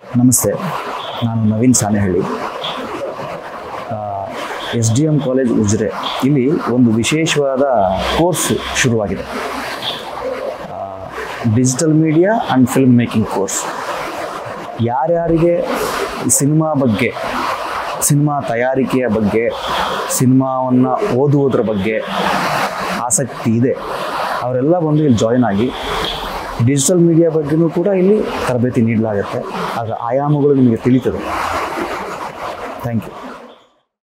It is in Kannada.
ನಮಸ್ತೆ ನಾನು Naveen Sanehalli S D M college Ujire ಇಲ್ಲಿ ಒಂದು ವಿಶೇಷವಾದ ಕೋರ್ಸ್ ಶುರುವಾಗಿದೆ digital media and film making course ಯಾರ್ಯಾರಿಗೆ ಸಿನಿಮಾ ಬಗ್ಗೆ ಸಿನಿಮಾ ತಯಾರಿಕೆಯ ಬಗ್ಗೆ ಸಿನಿಮಾವನ್ನು ಓದುವುದರ ಬಗ್ಗೆ ಆಸಕ್ತಿ ಇದೆ ಅವರೆಲ್ಲ ಬಂದು ಇಲ್ಲಿ ಜಾಯಿನ್ ಆಗಿ ಡಿಜಿಟಲ್ ಮೀಡಿಯಾ ಬಗ್ಗೆನೂ ಕೂಡ ಇಲ್ಲಿ ತರಬೇತಿ ನೀಡಲಾಗುತ್ತೆ ಆಗ ಆಯಾಮಗಳು ನಿಮಗೆ ತಿಳಿತದೆ ಥ್ಯಾಂಕ್ ಯು